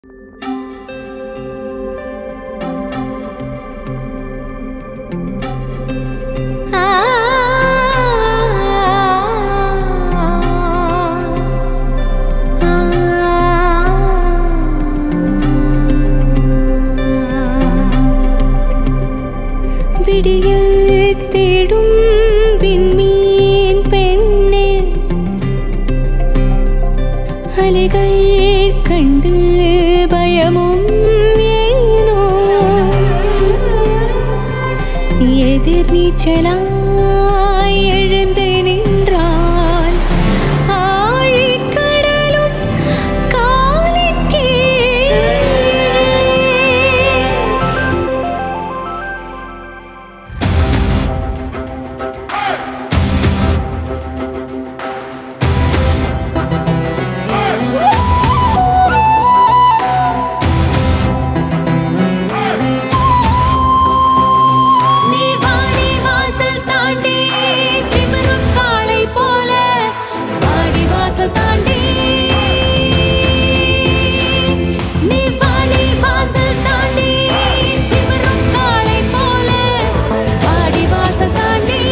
விடியல் தேடும் விண்மீன் பெண்ணே அலைகள் கண்டு பயமும் ஏனோ எதிர் நீச்சலாய் எழுந்து நின்றால் ஆழிக்கடலும் காலின் கீழ் நீ வாடி வாசல் தாண்டி திமிரும் காளை போல வாடி வாசல் தாண்டி நீ வாடி வாசல் தாண்டி திமிரும் காளை போல வாடி வாசல் தாண்டி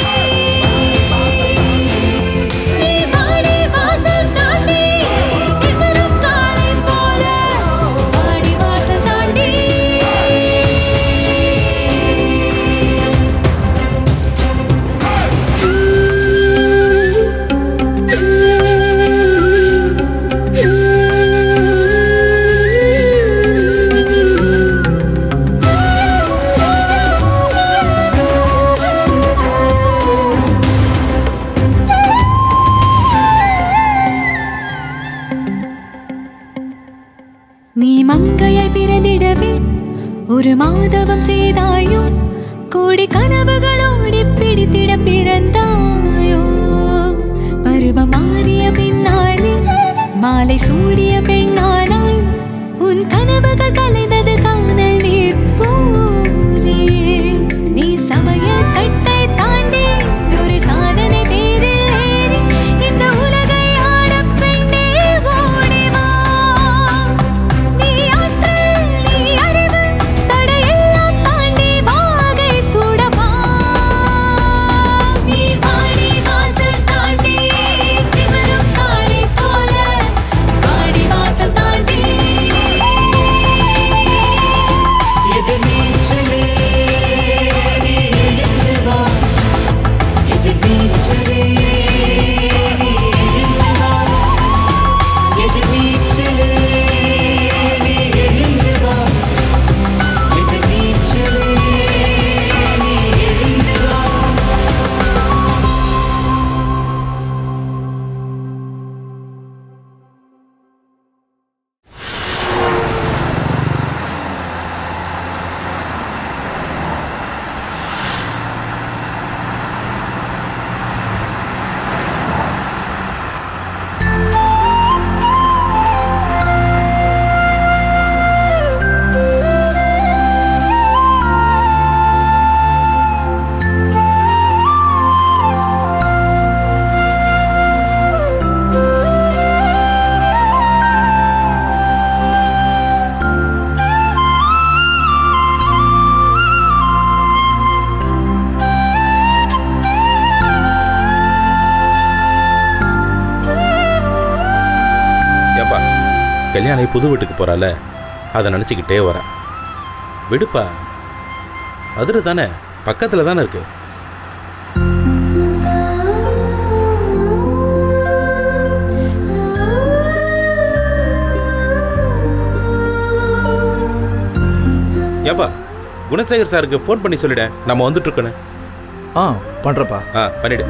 நீ வாடி வாசல் தாண்டி திமிரும் காளை போல வாடி வாசல் தாண்டி நீ மங்கையை பிறந்திடவே ஒரு மாதவம் செய்தாயோ கோடி கனவுகளோடி பிடித்திட பிறந்தாயோ பருவம் மாறிய பின்னாலே மாலை சூடிய பெண்ணானாய் உன் கனவுகள் கலைந்தது காணல் நீர் போலே நீ சமையல் கட்டை தாண்டி ஒரு சாதனை தேரில் ஏறி இந்த உலகை ஆட பெண்ணே ஓடி வா நீ ஆற்றல் நீ அறிவு தடையெல்லாம் தாண்டி வாகை சூடவா நீ வாடி வாசல் தாண்டி திமிரும் காளை போல வாடி வாசல் தாண்டி இது நீச்சலே நீ எழுந்து வா இது நீச்சலே நீ எழுந்து வா இது நீச்சலே நீ எழுந்து வா இது நீச்சலே நீ எழுந்து வா ஏப்பா கல்யாணி புது வீட்டுக்கு போகிறால அதை நினச்சிக்கிட்டே வரேன் விடுப்பா அதில் தானே பக்கத்தில் தானே இருக்கு ஏப்பா குணசேகர் சாருக்கு ஃபோன் பண்ணி சொல்லிட நம்ம வந்துட்டு இருக்கோன்னு ஆ பண்ணுறப்பா ஆ பண்ணிடு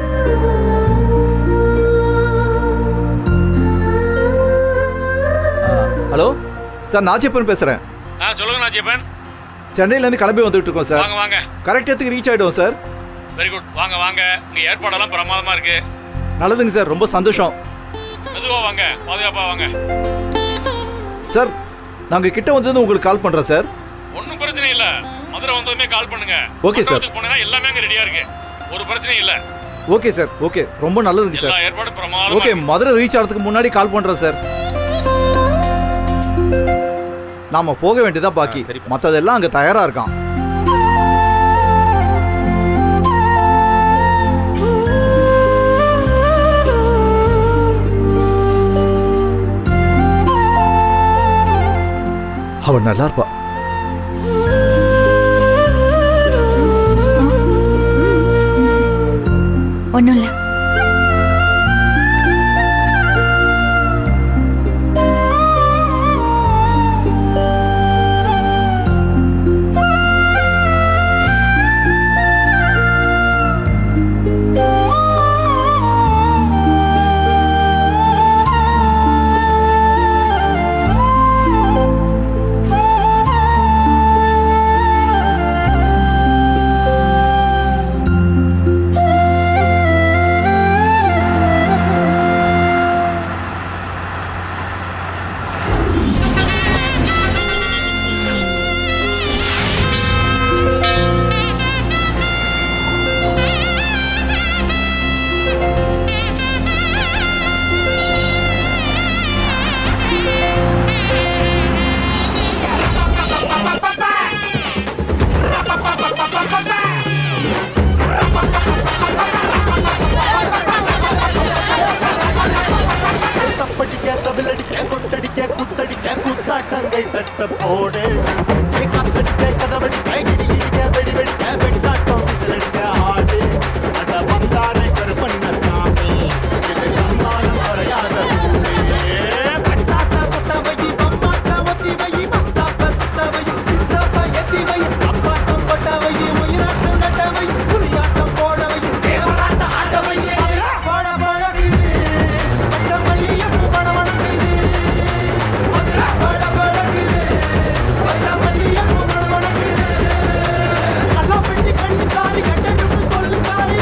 ஹலோ சார் நாச்சியப்பன் பேசுகிறேன் ஆ சொல்லுங்க நாச்சியப்பன் சென்னையிலேருந்து கிளம்பி வந்துட்டு இருக்கோம் சார் வாங்க வாங்க கரெக்ட் இடத்துக்கு ரீச் ஆகிடும் சார் வெரி குட் வாங்க வாங்க இங்க ஏற்பாடெல்லாம் பிரமாதமா இருக்கு நல்லதுங்க சார் ரொம்ப சந்தோஷம் மெதுவா வாங்க பாதுகாப்பா வாங்க சார் நாங்கள் கிட்ட வந்தது உங்களுக்கு கால் பண்ணுறோம் சார் ஒன்றும் பிரச்சனை இல்ல மதுரை வந்ததுமே கால் பண்ணுங்க Okay, sir. மண்டபத்துக்கு போனீங்கன்னா எல்லாமே அங்க ரெடியா இருக்கு ஒரு பிரச்சனையும் இல்ல ஓகே சார் ஓகே ரொம்ப நல்லதுங்க எல்லா சார் ஏற்பாடும் பிரமாதமா ஓகே இருக்கு. மதுரை ரீச் ஆகிறதுக்கு முன்னாடி கால் பண்ணுறேன் சார் நாம போக வேண்டியதா பாக்கி ஆ, சரிப்பா. மத்ததெல்லாம் அங்க தயாரா இருக்கான் அவன் நல்லா இருப்பா ஒன்றும் இல்லை தப்படிக்க தவிலடிக்க கொட்டடிக்க குத்தடிக்க குத்தாட்டங்கை தட்ட போடு கை காத்தடிக்க கதவடிக்க இடி இடிக்க வெடி வெடிக்க வெட்டாட்டம் விசிலடிக்க ஆடு அட வந்தாரை கருப்பண்ண சாமி இது கம்மாளம் குறையாத பூமி. பட்டாச பொத்த வை, பம்பாக்க ஒத்தி வை, மத்தாப்ப சுத்த வை, சித்தப்ப எத்தி வை, அப்பாட்டம் கொட்ட வை, உயிராட்டம் கட்ட வை, புலியாட்டம் போட வை, தேவராட்டம் ஆட வை, போட போழகுது. பச்சை மல்லிகைப்பூ மணமணக்குது. மதுரை போட போழகுது. பச்சை மல்லிகைப்பூ மணமணக்குது. கல்லாப்பெட்டி கண்ணுக்காரி, கட்டெரும்பு சொல்லுக்காரி.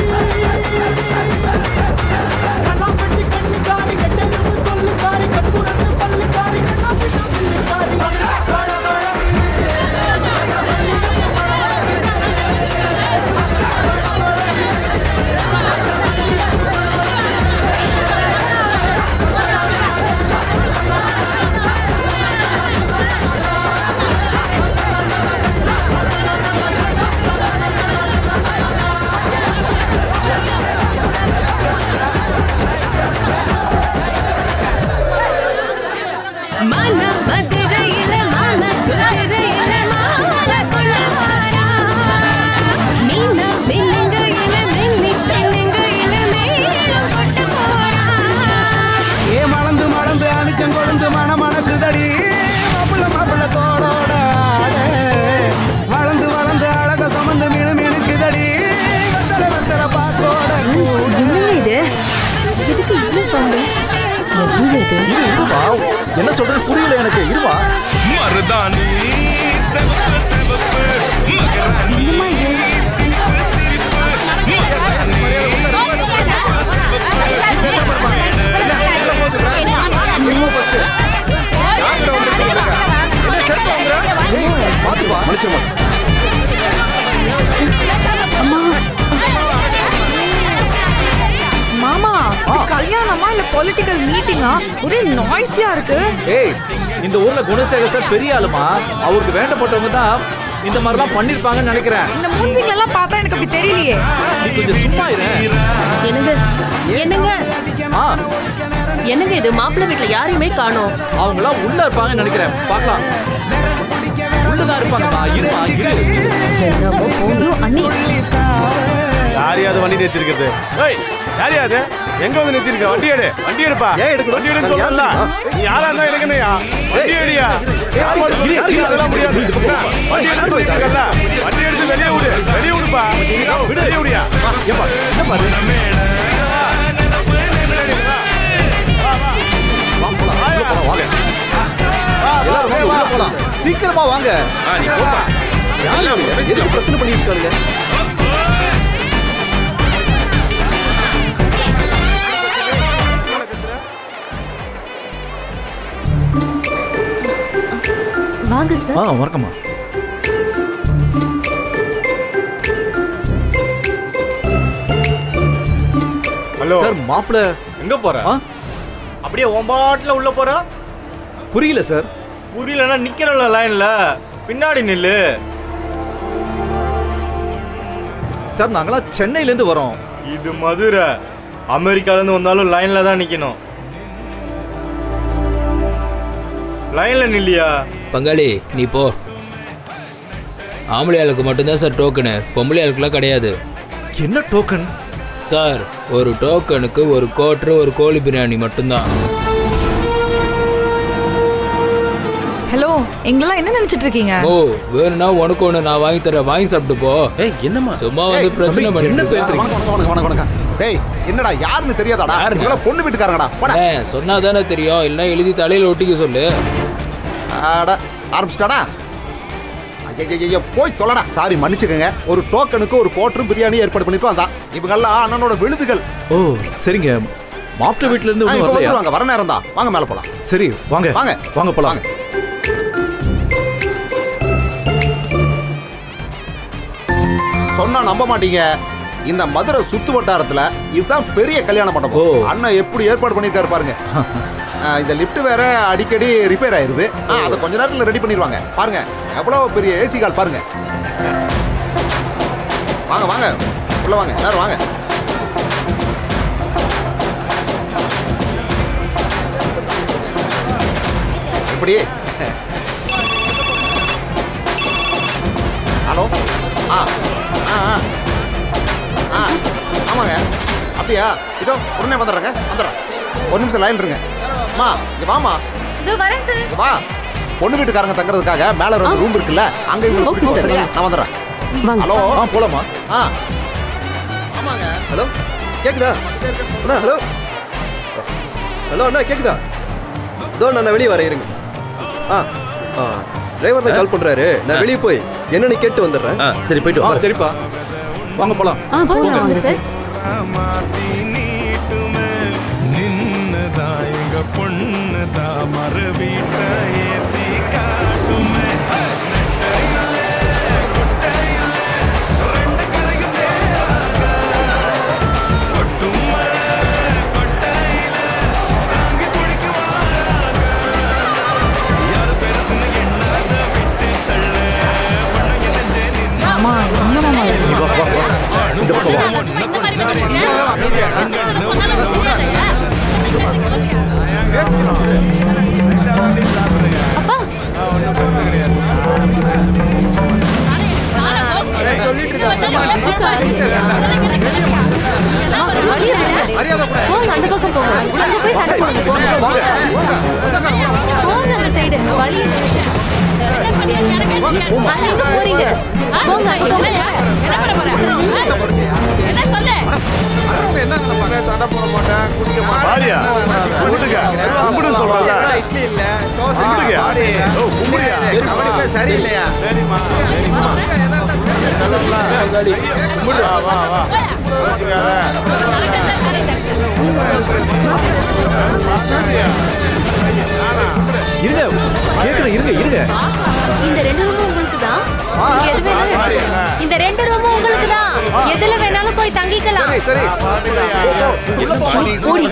கல்லாப்பெட்டி கண்ணுக்காரி, கட்டெரும்பு சொல்லுக்காரி, கற்பூரத்து பல்லுக்காரி, கண்ணாபின்ன பில்லுக்காரி. மதுரை போட போழகுது. பச்சை மல்லிகைப்பூ மணமணக்குது. மன மதுரையில மாம குதிரையில மாமல கொண்டு வாரா மீன மின்னுங்கையில மின்னி சென்னுங்கையில மேலும் கொண்டு போறா ஏ மலந்து மலந்து அணிச்சம் கொழுந்து மன மணக்குதடி மாப்பிள்ள மாப்பிள்ள தோடோட ஆடு. வளர்ந்து வளர்ந்து அழக சமந்து மினு மினுக்குதடி வெத்தல வெத்தல பாக்கோட கூட இது எதுக்கு இவ்வளோ சவுண்டு இருவா என்ன சொல்றது புரியல எனக்கு இருவா மருதாணி செவப்பு செவப்பு மகராணி சிரிப்பு சிரிப்பு மகராணி பாத்துவா மனுஷன் மாமா இது கல்யாணமா இல்ல பொலிட்டிக்கல் மீட்டிங்கா ஒரே நாய்ஸியா இருக்கு ஏய் இந்த ஊர்ல குணசேகர் சார் பெரிய ஆளுமா அவருக்கு வேண்டப்பட்டவங்க தான் இந்த மாதிரிலாம் பண்ணிருப்பாங்கன்னு நினைக்கிறேன் இந்த மூஞ்சிங்கள எல்லாம் பார்த்தா எனக்கு அப்படி தெரியலையே நீ கொஞ்சம் சும்மா இரு என்னங்க என்னங்க ஆ என்னங்க இது மாப்பிள்ளை வீட்ல யாரையுமே காணோம் அவங்க எல்லாம் உள்ள இருப்பாங்கன்னு நினைக்கிறேன் பார்க்கலாம் உள்ளதான் இருப்பாங்கம்மா இருமா இரு அண்ணி யாரையாவது வண்டி நிறுத்திருக்கிறது ஏய் யாரையாது எங்க வந்து நிறுத்திருக்க வண்டி எடு வண்டி எடுப்பா ஏன் எடுக்கணும்? வண்டி எடுன்னு நான் யார் சொல்லல தெரியுமா? நீ யாரா இருந்தா எனக்கு என்னையா வண்டி எடுயா இரு, இரு, இரு. அதெல்லாம் முடியாது வண்டி எடுத்து வச்சிருக்கல வண்டி எடுத்து வெளியே விடு வெளியே விடுப்பா விடு வெளியே விடியா ஏப்பா என்ன பாரு வாங்க எல்லாரும் வாங்க, உள்ள போலாம் சீக்கிரமா வாங்க ஆ, நீ போப்பா யாரு எதுக்கு பிரச்சனை பண்ணிட்டு இருக்காங்க வாங்க சார் ஆ வணக்கம்மா ஹலோ சார் மாப்பிள்ள எங்க போற ஆ அப்படியே உன் பாட்டுல உள்ள போற புரியல சார் புரியலன்னா நிக்கிறோம்ல லைன்ல பின்னாடி நில்லு சார் நாங்களாம் சென்னையிலேருந்து வரோம் இது மதுரை அமெரிக்கால இருந்து வந்தாலும் லைன்ல தான் நிக்கணும் லைன்ல நில்லியா பங்காளி நீ போ ஆம்பளை ஆளுக்கு மட்டும்தான் சார் டோக்கனு பொம்பளை ஆளுக்குலாம் கிடையாது என்ன டோக்கன் சார் ஒரு டோக்கனுக்கு ஒரு கோட்ரு ஒரு கோழி பிரியாணி மட்டும்தான் ஹலோ எங்கெல்லாம் என்ன நினைச்சிட்டு இருக்கீங்க ஓ வேணும்னா உனக்கு ஒன்று நான் வாங்கி தரேன் வாங்கி சாப்பிட்டு போ ஏய் என்னம்மா சும்மா வந்து பிரச்சனை என்ன பண்ணிட்டு பேசுறீங்க வணக்கம் வணக்கம் வணக்கம் வணக்கம் டேய் என்னடா யாருன்னு தெரியாதாடா யாருங்க? இவங்கள பொண்ணு வீட்டுக்காரங்கடா போடா ஏ சொன்னா தானே தெரியும் இல்லைன்னா எழுதி தலையில ஒட்டிக்க சொல்லு அட ஆரம்பிச்சிட்டாடா ஐயோ போய் தொலைடா சாரி மன்னிச்சுக்கங்க ஒரு டோக்கனுக்கு ஒரு கோட்டரும் பிரியாணி ஏற்பாடு பண்ணிருக்கோம் அதான் இவங்கெல்லாம் அண்ணனோட விழுதுகள் ஓ சரிங்க மாப்பிள்ளை வீட்ல இருந்து ஆ, ஒன்றும் இப்ப வரலையா வந்துருவாங்க வர நேரம் தான் வாங்க மேல போலாம் சரி வாங்க வாங்க வாங்க போலாம் வாங்க சொன்னா நம்ப மாட்டீங்க இந்த மதுரை சுத்து வட்டாரத்துல இதுதான் பெரிய கல்யாண மண்டபம் ஓ. அண்ணன் எப்படி ஏற்பாடு பண்ணிருக்காரு பாருங்க ஆ, இந்த லிஃப்ட் வேற அடிக்கடி ரிப்பேர் ஆயிருது ஆ, அதை கொஞ்ச நேரத்துல ரெடி பண்ணிடுவாங்க பாருங்க எவ்வளவு பெரிய ஏசி கால் பாருங்க வாங்க வாங்க உள்ள வாங்க எல்லாரும் வாங்க எப்படி ஹலோ ஆ ஆ ஆ ஆ ஆமாங்க அப்படியா இதோ உடனே வந்துடுறேங்க வந்துடுறேன் ஒரு நிமிஷம் லைன் இருங்க அம்மா இங்க வாமா இதோ வரேன் சார் இங்க வா பொண்ணு வீட்டுக்காரங்க தங்குறதுக்காக மேல ரெண்டு ரூம் இருக்குல்ல அங்க இவங்களுக்கு Okay, கூட்டிட்டு sir. வரேன். நான் வந்துடுறேன் வாங்க ஹலோ ஆ போலாமா ஆ ஆமாங்க ஹலோ கேக்குதா அண்ணா ஹலோ ஹலோ அண்ணா கேக்குதா இதோ நான் வெளியே வரேன் இருங்க ஆ ஆ டிரைவர் தான் கால் பண்றாரு நான் வெளியே போய் என்னன்னு கேட்டு வந்துடுறேன் சரி போயிட்டு ஆ வா சரிப்பா வாங்க போலாம் ஆ போகலாம் வாங்க சார் அம்மா என்ன மாமா இது? நீ வா வா வா இந்த பக்கம் வா போங்க அந்த பக்கம் போங்க அங்க போய் சண்டை போடுங்க போங்க போங்க அந்த சைடு வழி அங்க எங்க போறீங்க போங்க அங்க போங்க வாரியா கும்பிடுங்க கும்பிடுன்னு சொல்றல கும்பிடுங்க ஓ கும்பிடுயா சரியில்லையா சரிம்மா சரிம்மா கும்பிடு வா வா வா இருங்க கேக்குறேன் இருங்க இருங்க இந்த ரெண்டு ரூமும் உங்களுக்கு தான் எது வேணாலும் இந்த ரெண்டு ரூமும் உங்களுக்கு தான் எதுல வேணாலும் போய் தங்கிக்கலாம் சரி ஓடி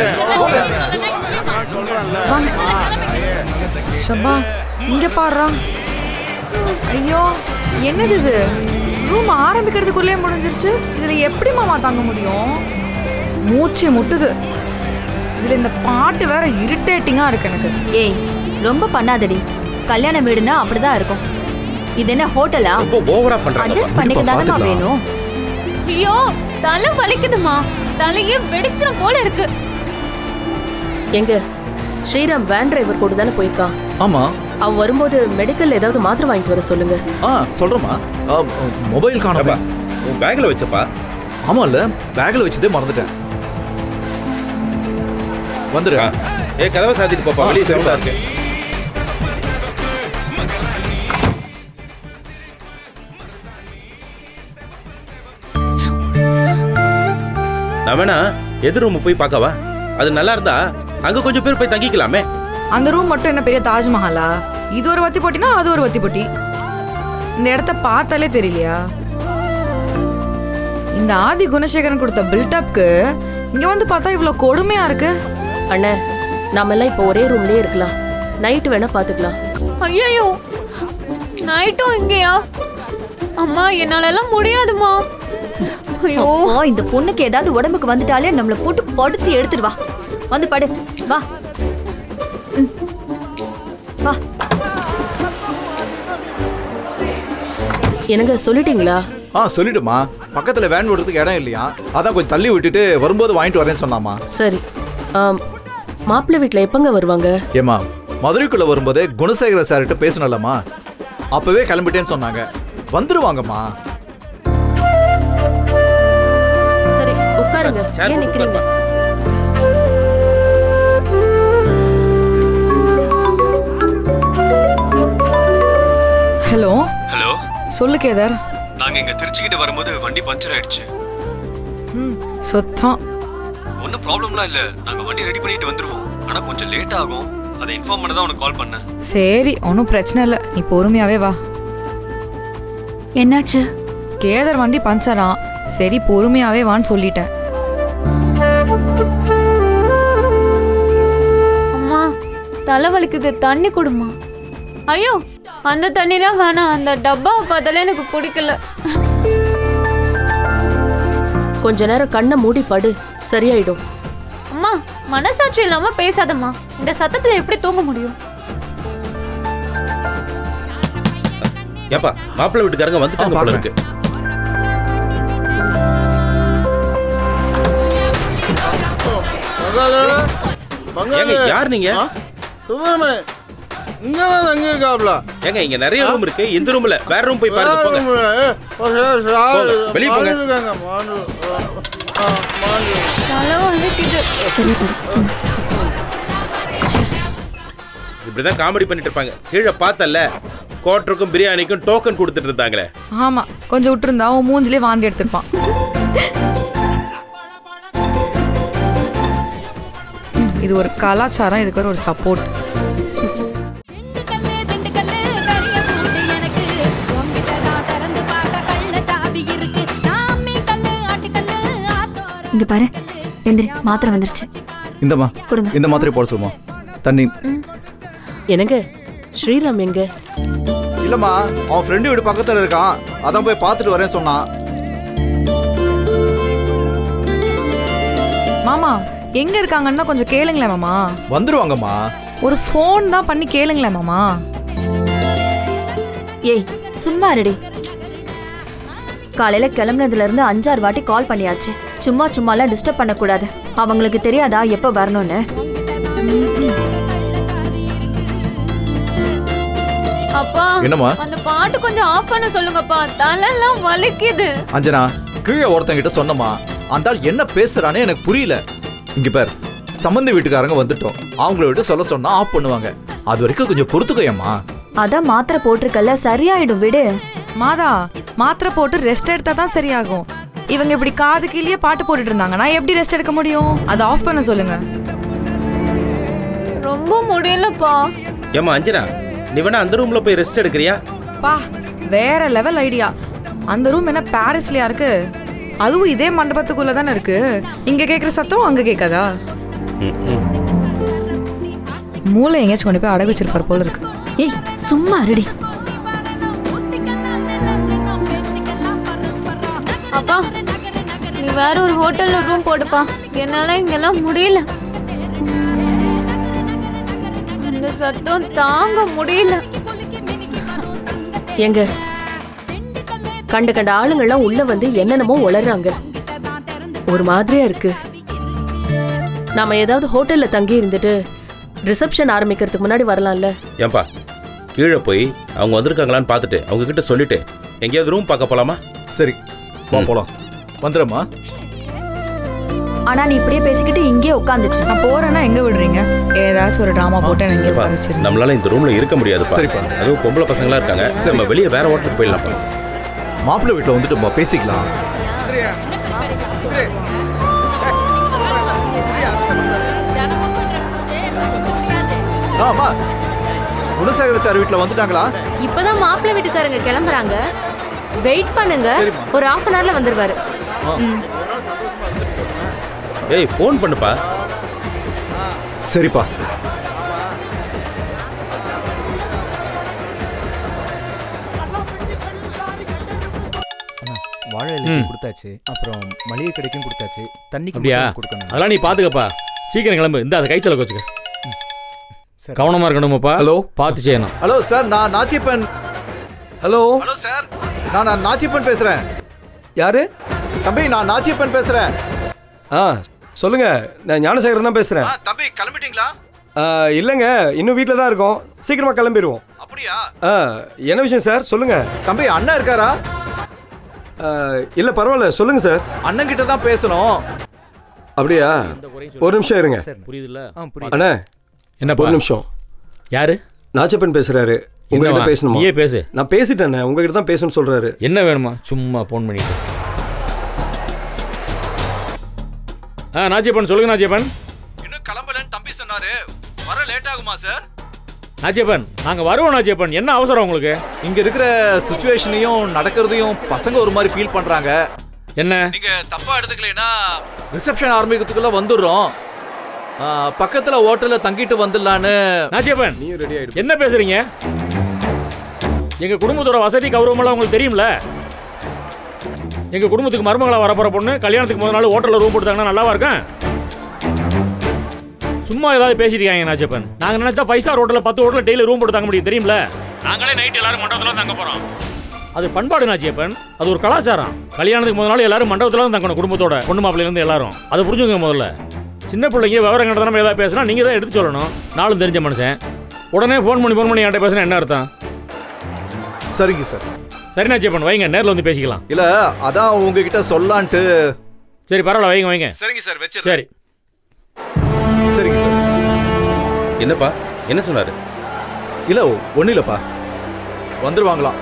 ஷப்பா இங்க பாடுறா ஐயோ என்னது இது ரூம் ஆரம்பிக்கிறதுக்குள்ளே முடிஞ்சிருச்சு இதுல எப்படி மாமா தாங்க முடியும் மூச்சு முட்டுது இதுல இந்த பாட்டு வேற இரிட்டேட்டிங்கா இருக்கு எனக்கு ஏய் ரொம்ப பண்ணாதடி கல்யாண வீடுனா அப்படிதான் இருக்கும் இது என்ன ஹோட்டலா ரொம்ப ஓவரா பண்றாங்க அட்ஜஸ்ட் பண்ணிக்க தானமா வேணும் ஐயோ தலை வலிக்குதுமா தலையே வெடிச்சிரும் போல இருக்கு எங்க ஸ்ரீராம் வேன் டிரைவர் கூட தானே போயிருக்கான் ஆமா அவன் வரும்போது மெடிக்கல் ஏதாவது மாத்திரை வாங்கிட்டு வர சொல்லுங்க ஆ சொல்றேம்மா ஆ, மொபைல் காணப்பா உன் பேக்ல வச்சப்பா ஆமா இல்ல பேக்ல வச்சதே மறந்துட்டேன் வந்துரு ஏ கதவை சாத்திட்டு போப்பா வெளியே சவுண்டா இருக்கு நான் வேணா எதிர் ரூம் போய் பார்க்கவா அது நல்லா இருந்தா அங்க கொஞ்சம் பேர் போய் தங்கிக்கலாமே அந்த ரூம் மட்டும் என்ன பெரிய தாஜ்மஹாலா இது ஒரு வத்தி போட்டினா அது ஒரு வத்தி போட்டி இந்த இடத்த பார்த்தாலே தெரியலையா இந்த ஆதி குணசேகரன் கொடுத்த பில்டப்க்கு இங்க வந்து பார்த்தா இவ்வளவு கொடுமையா இருக்கு அண்ணே நாம எல்லாம் இப்போ ஒரே ரூம்லயே இருக்கலாம் நைட் வேணா பாத்துக்கலாம் ஐயோ நைட்டும் இங்கேயா அம்மா என்னால எல்லாம் முடியாதுமா ஐயோ அப்பா, இந்த பொண்ணுக்கு ஏதாவது உடம்புக்கு வந்துட்டாலே நம்மள போட்டு படுத்து எடுத்துட்டு வா வந்து படு வா ம். வா எனக்கு சொல்லிட்டீங்களா ஆ சொல்லிடுமா பக்கத்துல வேன் விடுறதுக்கு இடம் இல்லையா அதான் கொஞ்சம் தள்ளி விட்டுட்டு வரும்போது வாங்கிட்டு வரேன்னு சொன்னாமா சரி ஆம், மாப்பிள்ளை வீட்டில் எப்பங்க வருவாங்க ஏமா மதுரைக்குள்ள வரும்போதே குணசேகர சார்கிட்ட பேசணும்லம்மா அப்பவே கிளம்பிட்டேன்னு சொன்னாங்க வந்துருவாங்கம்மா சரி உட்காருங்க ஏன் நிக்கிறீங்க ஹலோ ஹலோ சொல்லு கேதார் நாங்க இங்க திருச்சிக்கிட்ட வரும்போது வண்டி பஞ்சர் ஆயிடுச்சு ம் சுத்தம் ஒன்றும் ப்ராப்ளம்லாம் இல்ல நாங்க வண்டி ரெடி பண்ணிட்டு வந்துருவோம் ஆனா கொஞ்சம் லேட் ஆகும் அதை இன்ஃபார்ம் பண்ண தான் உனக்கு கால் பண்ணேன் சரி ஒன்றும் பிரச்சனை இல்லை நீ பொறுமையாவே வா என்னாச்சு கேதர் வண்டி பஞ்சரான் சரி பொறுமையாவே வான்னு சொல்லிட்டேன் அம்மா தலை வலிக்குது தண்ணி கொடுமா ஐயோ அந்த தண்ணிலாம் வேணாம் அந்த டப்பாவை பார்த்தாலே எனக்கு பிடிக்கல கொஞ்ச நேரம் கண்ணை மூடி படு சரியாயிடும் அம்மா மனசாட்சி இல்லாம பேசாதம்மா இந்த சத்தத்துல எப்படி தூங்க முடியும் ஏப்பா மாப்பிள்ளை வீட்டுக்காரங்க வந்துட்டாங்க போல இருக்கு ஏங்க யார் நீங்க இங்க தான் தங்கி இருக்காப்ல ஏங்க இங்க நிறைய ரூம் இருக்கு இந்த ரூம்ல வேற ரூம் போய் பாருங்க போங்க போங்க, வெளிய போங்க. தலை வலிக்குது இப்படிதான் காமெடி பண்ணிட்டு இருப்பாங்க கீழே பார்த்தல கோட்டருக்கும் பிரியாணிக்கும் டோக்கன் கொடுத்துட்டு இருந்தாங்களே ஆமா கொஞ்சம் விட்டுருந்தா உன் மூஞ்சிலே வாந்தி எடுத்திருப்பான் ம், இது ஒரு கலாச்சாரம் இதுக்கு ஒரு ஒரு சப்போர்ட் இங்க பாரு எந்திரி மாத்திரை வந்துருச்சு இந்தம்மா கொடுங்க. இந்த மாத்திரை போட சொல்லுமா தண்ணி எனக்கு ஸ்ரீராம் எங்க இல்லம்மா அவன் ஃப்ரெண்டு வீடு பக்கத்துல இருக்கான் அதான் போய் பார்த்துட்டு வரேன்னு சொன்னான் மாமா எங்க இருக்காங்கன்னா கொஞ்சம் கேளுங்களேன் மாமா வந்துருவாங்கம்மா ஒரு ஃபோன் தான் பண்ணி கேளுங்களேன் மாமா ஏய் சும்மா இருடி காலையில கிளம்புனதுல இருந்து அஞ்சாறு வாட்டி கால் பண்ணியாச்சு சும்மா சும்மாலாம் டிஸ்டர்ப் பண்ணக்கூடாது அவங்களுக்கு தெரியாதா எப்ப வரணும்னு அப்பா என்னம்மா? அந்த பாட்டு கொஞ்சம் ஆஃப் பண்ண சொல்லுங்கப்பா தலைலாம் வலிக்குது அஞ்சனா கீழே ஒருத்தங்கிட்ட சொன்னமா அந்த ஆள் என்ன பேசுறானே எனக்கு புரியல இங்க பார் சம்பந்தி வீட்டுக்காரங்க வந்துட்டோம் அவங்கள விட்டு சொல்ல சொன்னா ஆஃப் பண்ணுவாங்க அது வரைக்கும் கொஞ்சம் பொறுத்துக்கையம்மா அதான் மாத்திரை போட்டிருக்கல சரியாயிடும் விடு மாதா மாத்திரை போட்டு ரெஸ்ட் எடுத்தா தான் சரியாகும் இவங்க இப்படி காது கீழே பாட்டு போட்டுட்டு இருந்தாங்கன்னா எப்படி ரெஸ்ட் எடுக்க முடியும் அதை ஆஃப் பண்ண சொல்லுங்க ரொம்ப முடியலப்பா ஏமா அஞ்சனா நீ வேணா அந்த ரூம்ல போய் ரெஸ்ட் எடுக்கிறியா பா வேற லெவல் ஐடியா அந்த ரூம் என்ன பாரிஸ்லயா இருக்கு அதுவும் இதே மண்டபத்துக்குள்ள தானே இருக்கு இங்க கேக்குற சத்தம் அங்க கேட்காதா மூளை எங்கேயாச்சும் கொண்டு போய் அடகு வச்சிருப்பாரு போல இருக்கு ஏய் சும்மா இருடி அப்பா நீ வேற ஒரு ஹோட்டல்ல ரூம் போடுப்பா என்னால இங்கெல்லாம் முடியல இந்த சத்தம் தாங்க முடியல எங்க கண்ட கண்ட ஆளுங்கெல்லாம் உள்ள வந்து என்னென்னமோ உளறாங்க ஒரு மாதிரியா இருக்கு நாம ஏதாவது ஹோட்டல்ல தங்கி இருந்துட்டு ரிசப்ஷன் ஆரம்பிக்கிறதுக்கு முன்னாடி வரலாம்ல ஏன்பா கீழே போய் அவங்க வந்திருக்காங்களான்னு பார்த்துட்டு அவங்க கிட்ட சொல்லிட்டு எங்கேயாவது ரூம் பார்க்க போலாமா சரி வா போலாம் வந்துடும்மா ஆனா நீ இப்படியே பேசிக்கிட்டு இங்கேயே உட்காந்துட்டு நான் போறேன்னா எங்க விடுறீங்க ஏதாச்சும் ஒரு டிராமா போட்டு எனக்கு இங்கே ஏப்பா, உட்கார வச்சிருங்க நம்மளால இந்த ரூம்ல இருக்க முடியாதுப்பா சரிப்பா. அதுவும் பொம்பளை பசங்களா இருக்காங்க சரி நம்ம வெளியே வேற ஹோட்டலுக்கு போயிடலாம்ப்பா மாப்பிள்ளை வீட்டில் வந்துட்டு பேசிக்கலாம் ஆமா குணசேகர சார் வீட்டில் வந்துட்டாங்களா இப்பதான் மாப்பிள்ளை வீட்டுக்காரங்க கிளம்புறாங்க வெயிட் பண்ணுங்க ஒரு half அன் ஹவர்ல வந்துருவாரு ம். ஏய் ஃபோன் பண்ணுப்பா சரிப்பா வாழை ம். இலைக்கும் கொடுத்தாச்சு அப்புறம் மளிகை கடைக்கும் கொடுத்தாச்சு தண்ணிக்கு அப்படியா மட்டும் கொடுக்கணும் அதெல்லாம் நீ பாத்துக்கப்பா சீக்கிரம் கிளம்பு இந்த அதை கைச்சலுக்கு வச்சுக்க கவனமா இருக்கணுமாப்பா ஹலோ பார்த்து செய்யணும் ஹலோ சார் நான் நாச்சிப்பன் ஹலோ ஹலோ சார் நான் நான் நாச்சிப்பன் பேசுறேன் யாரு தம்பி நான் நாச்சிப்பன் பேசுறேன் ஆ சொல்லுங்க நான் ஞானசேகரன் தான் பேசுறேன் தம்பி கிளம்பிட்டீங்களா ஆ, இல்லைங்க இன்னும் வீட்டில் தான் இருக்கோம் சீக்கிரமா கிளம்பிடுவோம் அப்படியா ஆ என்ன விஷயம் சார் சொல்லுங்க தம்பி அண்ணன் இருக்காரா இல்லை பரவாயில்ல சொல்லுங்க சார் அண்ணன் கிட்ட தான் பேசணும் அப்படியா ஒரு நிமிஷம் இருங்க புரியுதுல்ல அண்ணா என்னப்பா? ஒரு நிமிஷம் யாரு நாச்சப்பன் பேசுறாரு உங்ககிட்ட என்னவா? பேசணுமா நீயே பேசு. நான் பேசிட்டேண்ணே உங்ககிட்ட தான் பேசணும்னு சொல்றாரு என்ன வேணுமா சும்மா ஃபோன் பண்ணிட்டு ஆ நாச்சியப்பன் சொல்லுங்க நாச்சியப்பன் இன்னும் கிளம்பலன்னு தம்பி சொன்னாரு வர லேட் ஆகுமா சார் நாச்சியப்பன் நாங்க வருவோம் நாச்சியப்பன் என்ன அவசரம் உங்களுக்கு இங்க இருக்கிற சுச்சுவேஷனையும் நடக்கிறதையும் பசங்க ஒரு மாதிரி ஃபீல் பண்றாங்க என்ன நீங்க தப்பா எடுத்துக்கலைன்னா ரிசப்ஷன் ஆரம்பிக்கிறதுக்குள்ள வந்துடுறோம் ஆ, பக்கத்துல ஹோட்டல்ல தங்கிட்டு வந்துடலான்னு நாச்சியப்பன் நீ ரெடி ஆயிடு என்ன பேசுறீங்க எங்க குடும்பத்தோட வசதி கௌரவமெல்லாம் உங்களுக்கு தெரியும்ல எங்க குடும்பத்துக்கு மருமகளா வரப்போற பொண்ணு கல்யாணத்துக்கு முதல் நாள் ஹோட்டல்ல ரூம் கொடுத்தாங்கன்னா நல்லாவா இருக்கும் சும்மா ஏதாவது பேசிட்டு இருக்காங்க நாச்சப்பன் நாங்க நினைச்சா ஃபைவ் ஸ்டார் ஹோட்டல்ல பத்து ஹோட்டல் டெய்லி ரூம் போட்டு தங்க முடியும் தெரியும்ல நாங்களே நைட் எல்லாரும் மண்டபத்துல தங்க போறோம் அது பண்பாடு நாச்சியப்பன் அது ஒரு கலாச்சாரம் கல்யாணத்துக்கு முதல் நாள் எல்லாரும் மண்டபத்துல தான் தங்கணும் குடும்பத்தோட பொண்ணு மாப்பிள்ளையில இருந்து எல்லாரும் அதை புரிஞ்சுங்க முதல்ல சின்ன பிள்ளைங்க விவரம் கண்டதனம் ஏதாவது பேசினா நீங்க தான் எடுத்து சொல்லணும் நாளும் தெரிஞ்ச மனுஷன் உடனே ஃபோன் பண்ணி ஃபோன் பண்ணி என்கிட்ட பேசுனா என்ன அர்த்தம் சரிங்க சார் சரி நாச்சியப்பன் வைங்க நேர்ல வந்து பேசிக்கலாம் இல்ல அதான் உங்ககிட்ட சொல்லான்ட்டு சரி பரவாயில்ல வைங்க வைங்க சரிங்க சார் வச்சு சரி சரிங்க சார் என்னப்பா என்ன சொன்னாரு இல்ல ஒண்ணு இல்லப்பா வந்துருவாங்களாம்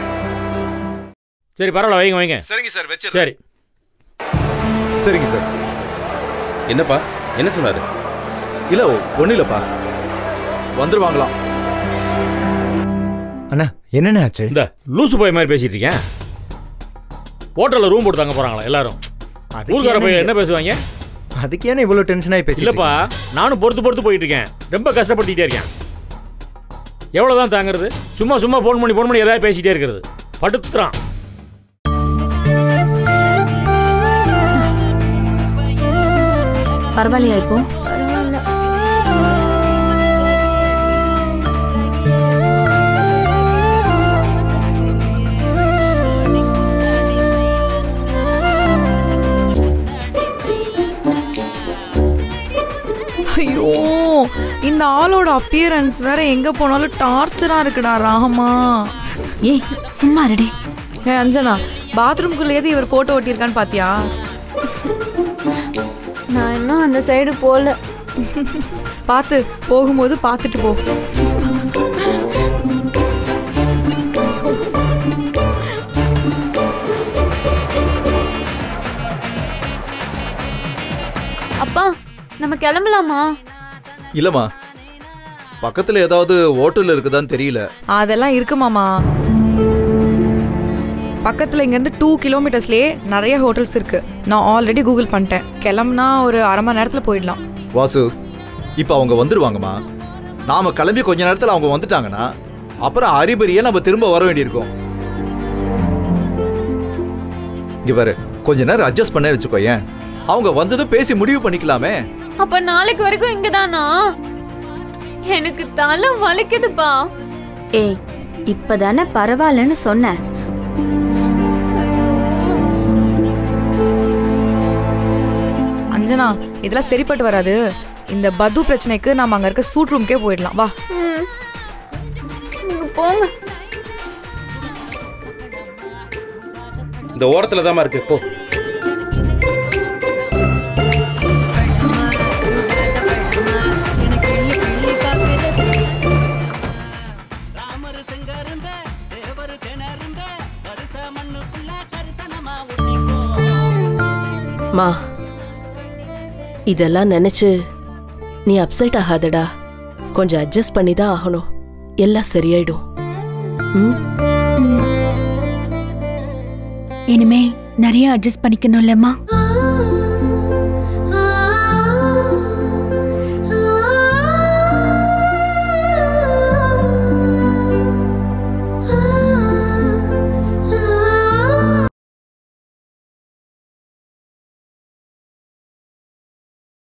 சரி பரவாயில்ல வைங்க வைங்க சரிங்க சார் வச்சு சரி சரிங்க சார் என்னப்பா என்ன சொன்னாரு இல்ல ஒண்ணு இல்லப்பா வந்துருவாங்களாம் அண்ணா என்னண்ணே ஆச்சு இந்த லூசு போய் மாதிரி பேசிட்டு இருக்கேன் ஹோட்டல்ல ரூம் போட்டு தங்க போறாங்களா எல்லாரும் ஊர்க்கார போய் என்ன பேசுவாங்க அதுக்கு ஏன்னா இவ்வளோ டென்ஷனாகி பேசி இல்லப்பா நானும் பொறுத்து பொறுத்து போயிட்டு இருக்கேன் ரொம்ப கஷ்டப்பட்டுட்டே இருக்கேன் எவ்வளவுதான் தாங்குறது சும்மா சும்மா ஃபோன் பண்ணி ஃபோன் பண்ணி ஏதாவது பேசிட்டே இருக்கிறது படுத்துறான் பரவாயில்லையா இப்போ ஐயோ இந்த ஆளோட அப்பியரன்ஸ் வேற எங்க போனாலும் டார்ச்சரா இருக்குடா ராமா ஏய் சும்மா ரெடி ஏ அஞ்சனா பாத்ரூம்குள்ளேயே இவர் போட்டோ ஒட்டியிருக்கான்னு பாத்தியா நான் இன்னும் அந்த சைடு போல பார்த்து போகும்போது பார்த்துட்டு போ அப்பா நம்ம கிளம்பலாமா இல்லம்மா பக்கத்துல ஏதாவது ஹோட்டல் இருக்குதான்னு தெரியல அதெல்லாம் இருக்கு மாமா பக்கத்தில் இங்கேருந்து டூ கிலோமீட்டர்ஸ்லேயே நிறைய ஹோட்டல்ஸ் இருக்கு நான் ஆல்ரெடி கூகுள் பண்ணிட்டேன் கிளம்புனா ஒரு அரை மணி நேரத்தில் போயிடலாம் வாசு இப்போ அவங்க வந்துருவாங்கம்மா நாம கிளம்பி கொஞ்ச நேரத்துல அவங்க வந்துட்டாங்கன்னா அப்புறம் அரிபரியா நம்ம திரும்ப வர வேண்டியிருக்கும் இங்க பாரு கொஞ்ச நேரம் அட்ஜஸ்ட் பண்ண வச்சுக்கோ ஏன் அவங்க வந்ததும் பேசி முடிவு பண்ணிக்கலாமே அப்ப நாளைக்கு வரைக்கும் இங்கதானா எனக்கு தலை வலிக்குதுப்பா ஏய் இப்பதானே பரவாயில்லன்னு சொன்னேன் அஞ்சனா இதெல்லாம் சரிப்பட்டு வராது இந்த பது பிரச்சனைக்கு நாம அங்க இருக்க சூட் ரூம்க்கே போயிடலாம் வா ம். நீங்க போங்க இந்த ஓரத்துல தான் இருக்கு போ மா இதெல்லாம் நினைச்சு நீ அப்செட் ஆகாதடா கொஞ்சம் அட்ஜஸ்ட் பண்ணி தான் ஆகணும் எல்லாம் சரியாயிடும் ம் இனிமே நிறைய அட்ஜஸ்ட் பண்ணிக்கணும் இல்லம்மா